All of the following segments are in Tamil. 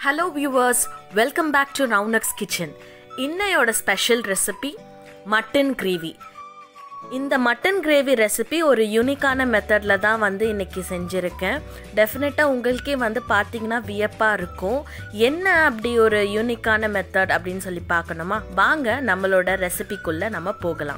hello viewers welcome back to Raunak's kitchen இன்னையோட ஸ்பெஷல் ரெசிபி மட்டன் கிரேவி இந்த மட்டன் கிரேவி ரெசிபி ஒரு யூனிக்கான மெத்தடில் தான் வந்து இன்னைக்கு செஞ்சுருக்கேன் டெஃபினட்டாக உங்களுக்கே வந்து பார்த்தீங்கன்னா வியப்பாக இருக்கும் என்ன அப்படி ஒரு யூனிக்கான மெத்தட் அப்படின்னு சொல்லி பார்க்கணுமா வாங்க நம்மளோட ரெசிபிக்குள்ளே நம்ம போகலாம்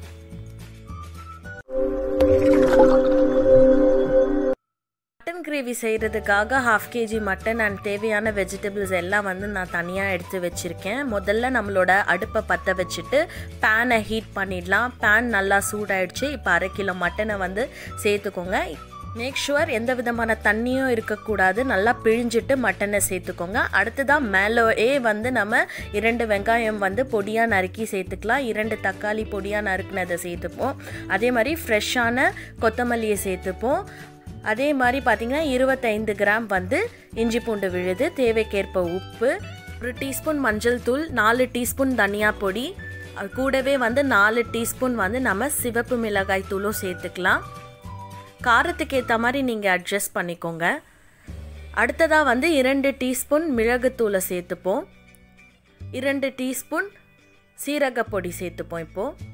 மட்டன் கிரேவி செய்கிறதுக்காக ஹாஃப் கேஜி மட்டன் அண்ட் தேவையான வெஜிடபிள்ஸ் எல்லாம் வந்து நான் தனியாக எடுத்து வச்சுருக்கேன் முதல்ல நம்மளோட அடுப்பை பற்ற வச்சுட்டு பேனை ஹீட் பண்ணிடலாம் பேன் நல்லா சூடாயிடுச்சு இப்போ அரை கிலோ மட்டனை வந்து சேர்த்துக்கோங்க மேக் ஷுவர் எந்த விதமான தண்ணியும் இருக்கக்கூடாது நல்லா பிழிஞ்சிட்டு மட்டனை சேர்த்துக்கோங்க அடுத்ததான் மேலே வந்து நம்ம இரண்டு வெங்காயம் வந்து பொடியாக நறுக்கி சேர்த்துக்கலாம் இரண்டு தக்காளி பொடியாக நறுக்குனதை சேர்த்துப்போம் அதே மாதிரி ஃப்ரெஷ்ஷான கொத்தமல்லியை சேர்த்துப்போம் அதே மாதிரி பார்த்திங்கன்னா இருபத்தைந்து கிராம் வந்து இஞ்சி பூண்டு விழுது தேவைக்கேற்ப உப்பு ஒரு டீஸ்பூன் மஞ்சள் தூள் நாலு டீஸ்பூன் தனியா பொடி அது கூடவே வந்து நாலு டீஸ்பூன் வந்து நம்ம சிவப்பு மிளகாய் தூளும் சேர்த்துக்கலாம் காரத்துக்கு ஏற்ற மாதிரி நீங்கள் அட்ஜஸ்ட் பண்ணிக்கோங்க அடுத்ததாக வந்து இரண்டு டீஸ்பூன் மிளகுத்தூளை சேர்த்துப்போம் இரண்டு டீஸ்பூன் சீரகப்பொடி சேர்த்துப்போம் இப்போது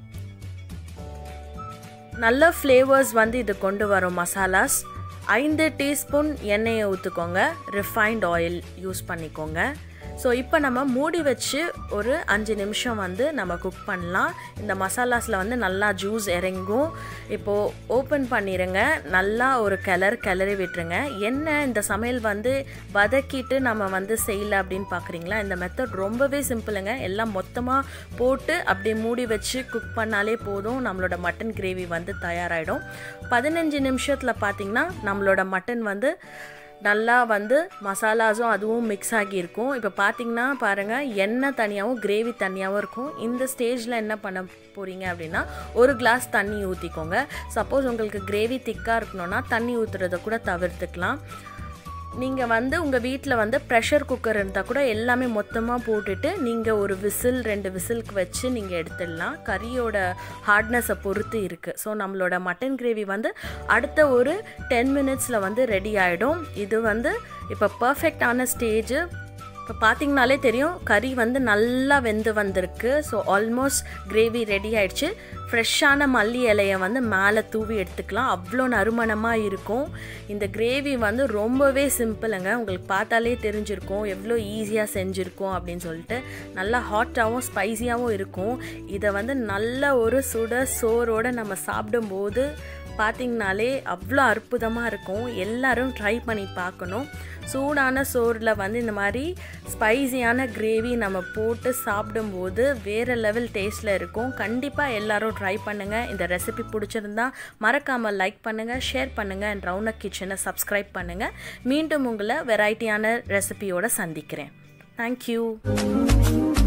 நல்ல ஃப்ளேவர்ஸ் வந்து இது கொண்டு வரும் மசாலாஸ் ஐந்து டீஸ்பூன் எண்ணெயை ஊற்றுக்கோங்க ரிஃபைண்ட் ஆயில் யூஸ் பண்ணிக்கோங்க ஸோ இப்போ நம்ம மூடி வச்சு ஒரு அஞ்சு நிமிஷம் வந்து நம்ம குக் பண்ணலாம் இந்த மசாலாஸில் வந்து நல்லா ஜூஸ் இறங்கும் இப்போது ஓப்பன் பண்ணிடுங்க நல்லா ஒரு கிளர் கிளறி விட்டுருங்க என்ன இந்த சமையல் வந்து வதக்கிட்டு நம்ம வந்து செய்யல அப்படின்னு பார்க்குறீங்களா இந்த மெத்தட் ரொம்பவே சிம்பிளுங்க எல்லாம் மொத்தமாக போட்டு அப்படியே மூடி வச்சு குக் பண்ணாலே போதும் நம்மளோட மட்டன் கிரேவி வந்து தயாராகிடும் பதினஞ்சு நிமிஷத்தில் பார்த்திங்கன்னா நம்மளோட மட்டன் வந்து நல்லா வந்து மசாலாஸும் அதுவும் மிக்ஸ் ஆகியிருக்கும் இப்போ பார்த்தீங்கன்னா பாருங்கள் எண்ணெய் தனியாகவும் கிரேவி தனியாகவும் இருக்கும் இந்த ஸ்டேஜில் என்ன பண்ண போகிறீங்க அப்படின்னா ஒரு கிளாஸ் தண்ணி ஊற்றிக்கோங்க சப்போஸ் உங்களுக்கு கிரேவி திக்காக இருக்கணும்னா தண்ணி ஊற்றுறத கூட தவிர்த்துக்கலாம் நீங்கள் வந்து உங்கள் வீட்டில் வந்து ப்ரெஷர் குக்கர் இருந்தால் கூட எல்லாமே மொத்தமாக போட்டுட்டு நீங்கள் ஒரு விசில் ரெண்டு விசிலுக்கு வச்சு நீங்கள் எடுத்துடலாம் கறியோட ஹார்ட்னஸை பொறுத்து இருக்குது ஸோ நம்மளோட மட்டன் கிரேவி வந்து அடுத்த ஒரு டென் மினிட்ஸில் வந்து ரெடி ஆகிடும் இது வந்து இப்போ பர்ஃபெக்டான ஸ்டேஜு இப்போ பார்த்தீங்கனாலே தெரியும் கறி வந்து நல்லா வெந்து வந்திருக்கு ஸோ ஆல்மோஸ்ட் கிரேவி ரெடி ஆயிடுச்சு ஃப்ரெஷ்ஷான மல்லி இலையை வந்து மேலே தூவி எடுத்துக்கலாம் அவ்வளோ நறுமணமாக இருக்கும் இந்த கிரேவி வந்து ரொம்பவே சிம்பிளுங்க உங்களுக்கு பார்த்தாலே தெரிஞ்சிருக்கும் எவ்வளோ ஈஸியாக செஞ்சுருக்கோம் அப்படின்னு சொல்லிட்டு நல்லா ஹாட்டாகவும் ஸ்பைஸியாகவும் இருக்கும் இதை வந்து நல்ல ஒரு சுட சோறோடு நம்ம சாப்பிடும்போது பார்த்திங்கனாலே அவ்வளோ அற்புதமாக இருக்கும் எல்லோரும் ட்ரை பண்ணி பார்க்கணும் சூடான சோறில் வந்து இந்த மாதிரி ஸ்பைஸியான கிரேவி நம்ம போட்டு சாப்பிடும்போது வேறு லெவல் டேஸ்ட்டில் இருக்கும் கண்டிப்பாக எல்லோரும் ட்ரை பண்ணுங்கள் இந்த ரெசிபி பிடிச்சிருந்தா மறக்காமல் லைக் பண்ணுங்கள் ஷேர் பண்ணுங்கள் அண்ட் ரவுனக் கிச்சனை சப்ஸ்கிரைப் பண்ணுங்கள் மீண்டும் உங்களை வெரைட்டியான ரெசிபியோடு சந்திக்கிறேன் தேங்க்யூ